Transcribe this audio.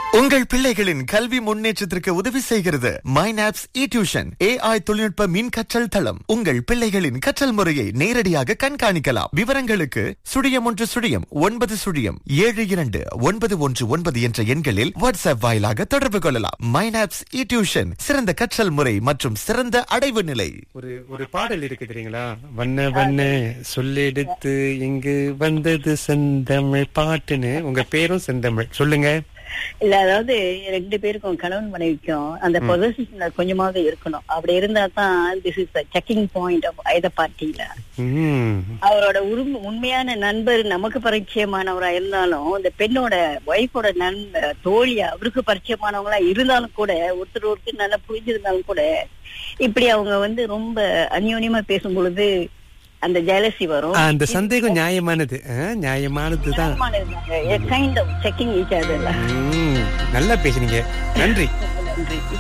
உங்கள் பிள்ளைகளின் கல்வி முன்னேற்றத்திற்கு உதவி செய்கிறது மைனாப்ஸ் இ டியூஷன் ஏஐ தொழில்நுட்ப மின் கற்றல் தளம் உங்கள் பிள்ளைகளின் கற்றல் முறையை நேரடியாக கண்காணிக்கலாம் விவரங்களுக்கு சுழியம் ஒன்று சுழியம் ஒன்பது சுழியம் ஏழு இரண்டு ஒன்பது ஒன்று ஒன்பது என்ற எண்களில் வாட்ஸ்அப் வாயிலாக தொடர்பு கொள்ளலாம் மைனாப்ஸ் இ டியூஷன் சிறந்த கற்றல் முறை மற்றும் சிறந்த அடைவு நிலை ஒரு ஒரு பாடல் இருக்கு தெரியுங்களா வண்ண வண்ண சொல்லெடுத்து இங்கு வந்தது செந்தமிழ் பாட்டுன்னு உங்க பேரும் செந்தமிழ் சொல்லுங்க இல்ல அதாவது ரெண்டு பேருக்கும் கணவன் மனைவிக்கும் அந்த பொசிஷன் கொஞ்சமாவது இருக்கணும் அப்படி இருந்தா தான் this is checking point of ஐத பார்ட்டியில ம், அவரோட உரிமை உண்மையான நண்பர் நமக்கு பரிச்சயமானவரா இருந்தாலும் இந்த பெண்ணோட ஒய்ஃபோட நண் தோழி அவருக்கு பரிச்சயமானவங்களா இருந்தாலும் கூட ஒருத்தர் ஒருத்தர் நல்லா புரிஞ்சிருந்தாலும் கூட இப்படி அவங்க வந்து ரொம்ப அந்யோன்யமா பேசும் பொழுது அந்த ஜெலசி வரும் அந்த சந்தேகம் நியாயமானது ஆ, நியாயமானதுதான் kind of checking each other ம், நல்லா பேசுனீங்க நன்றி நன்றி